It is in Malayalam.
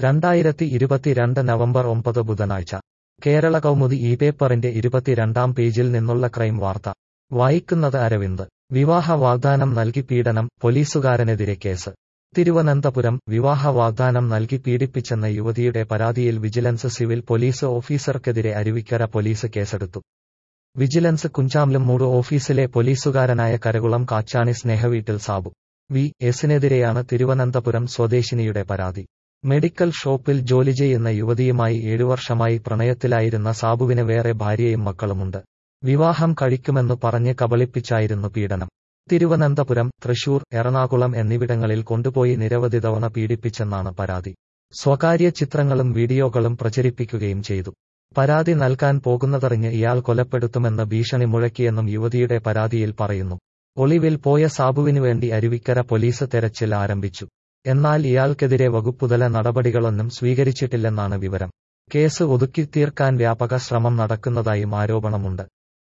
രണ്ടായിരത്തി ഇരുപത്തിരണ്ട് നവംബർ ഒമ്പത് ബുധനാഴ്ച കേരള കൗമുദി ഈ പേപ്പറിന്റെ ഇരുപത്തിരണ്ടാം പേജിൽ നിന്നുള്ള ക്രൈം വാർത്ത വായിക്കുന്നത് അരവിന്ദ് വിവാഹ വാഗ്ദാനം നൽകി പീഡനം പോലീസുകാരനെതിരെ കേസ് തിരുവനന്തപുരം വിവാഹ വാഗ്ദാനം നൽകി പീഡിപ്പിച്ചെന്ന യുവതിയുടെ പരാതിയിൽ വിജിലൻസ് സിവിൽ പോലീസ് ഓഫീസർക്കെതിരെ അരുവിക്കര പോലീസ് കേസെടുത്തു വിജിലൻസ് കുഞ്ചാംലമ്മൂട് ഓഫീസിലെ പോലീസുകാരനായ കരകുളം കാച്ചാണി സ്നേഹവീട്ടിൽ സാബു വി എസിനെതിരെയാണ് തിരുവനന്തപുരം സ്വദേശിനിയുടെ പരാതി മെഡിക്കൽ ഷോപ്പിൽ ജോലി ചെയ്യുന്ന യുവതിയുമായി ഏഴുവർഷമായി പ്രണയത്തിലായിരുന്ന സാബുവിന് വേറെ ഭാര്യയും മക്കളുമുണ്ട് വിവാഹം കഴിക്കുമെന്ന് പറഞ്ഞ് കബളിപ്പിച്ചായിരുന്നു പീഡനം തിരുവനന്തപുരം തൃശൂർ എറണാകുളം എന്നിവിടങ്ങളിൽ കൊണ്ടുപോയി നിരവധി തവണ പീഡിപ്പിച്ചെന്നാണ് പരാതി സ്വകാര്യ ചിത്രങ്ങളും വീഡിയോകളും പ്രചരിപ്പിക്കുകയും ചെയ്തു പരാതി നൽകാൻ പോകുന്നതറിഞ്ഞ് ഇയാൾ കൊലപ്പെടുത്തുമെന്ന് ഭീഷണി മുഴക്കിയെന്നും യുവതിയുടെ പരാതിയിൽ പറയുന്നു ഒളിവിൽ പോയ സാബുവിനു വേണ്ടി അരുവിക്കര പോലീസ് തെരച്ചിൽ ആരംഭിച്ചു എന്നാൽ ഇയാൾക്കെതിരെ വകുപ്പുതല നടപടികളൊന്നും സ്വീകരിച്ചിട്ടില്ലെന്നാണ് വിവരം കേസ് ഒതുക്കി തീർക്കാൻ വ്യാപക ശ്രമം നടക്കുന്നതായും ആരോപണമുണ്ട്